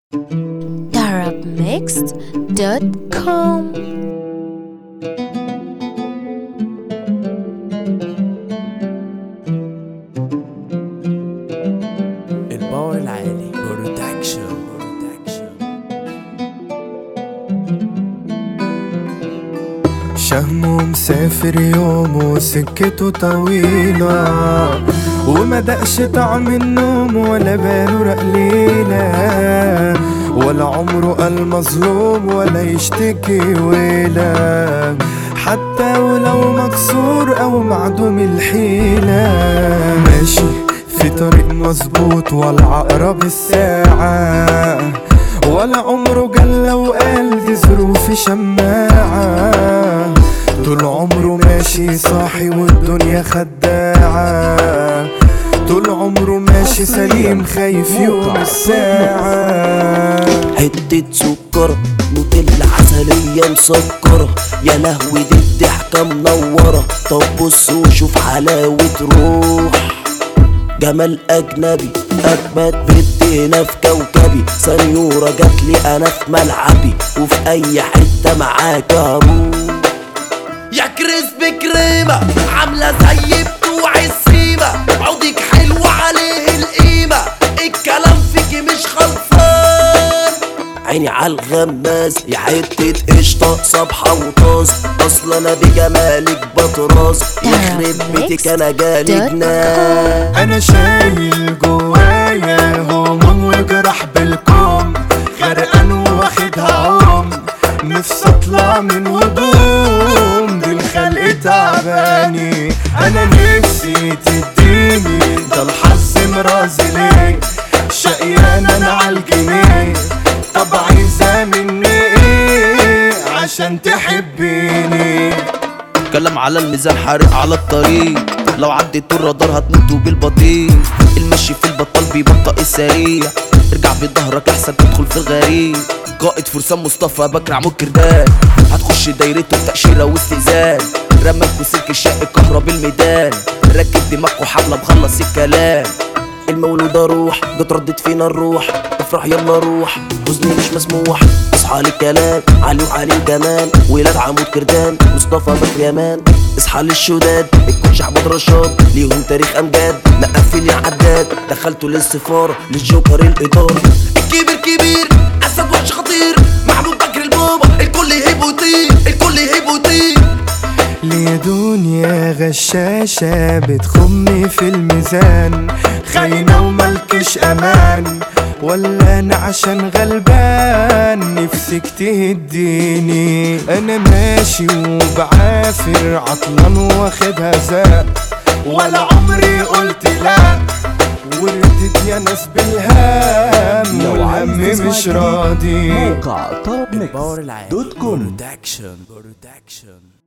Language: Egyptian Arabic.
arabmixed.com الباور العالي برودكشن شهم مسافر يوم وسكته طويلة وما دقش طعم النوم ولا باله رقليلة ولا عمره قال مظلوم ولا يشتكي ويلا حتى ولو مكسور او معدوم الحيلة ماشي في طريق مظبوط ولا عقرب الساعة ولا عمره قال لو قال دي ظروفي شماعة طول عمره ماشي صاحي والدنيا خداعة طول عمره ماشي سليم خايف يوم الساعة حتة سكر نوتيلا عسلية مسكرة يا لهوي دي الضحكة منورة طب بص وشوف حلاوة روح جمال أجنبي أجمد بنت هنا في كوكبي سنيورة جاتلي أنا في ملعبي وفي أي حتة معاك هروح يا كريسبي كريمة عاملة زي بتوع السيمة عودك حلو عليه القيمة الكلام فيكي مش خلصان عيني عالغماز يا حتة قشطة صبحة وطاز أصل أنا بجمالك بطراز يخرب بيتك أنا جالي جنان انا شايل جوايا هموم وجرح بالكوم غرقان واخدها عوم نفسي اطلع من هدوم دي الخلق تعباني انا نفسي تديني ده الحظ مرازي ليه شقيان انا عالجنيه طب عايزة مني ايه عشان تحبيني كلام على الميزان حارق على الطريق لو عديتوا الرادار هتموتوا بالبطيء المشي في البطال بيبطئ السريع ارجع بظهرك احسن تدخل في الغريب قائد فرسان مصطفى بكر عمود كردان هتخش دايرته بتأشيرة واستئذان رمك وسلك الشق كهرب الميدان ركب دماغك وحملة مخلص الكلام المولود اروح جت ردت فينا الروح افرح يلا روح حزني مش مسموح اصحى للكلام علي وعلي وجمال ولاد عمود كردان مصطفى بكر يمان اصحى للشداد الكوتش احمد رشاد ليهم تاريخ امجاد نقفل يا عداد دخلته للسفاره للجوكر الاداره الكبير كبير اسد وحش خطير محمود بكر البابا الكل يهيب ويطير الكل يهيب ويطير ليه دنيا غشاشة بتخمي في الميزان خاينة وملكش أمان ولا أنا عشان غلبان نفسك تهديني أنا ماشي وبعافر عطلان واخدها زق ولا عمري قلت لا وردت يا ناس بالهام والهم مش راضي الباور العالي برودكشن برودكشن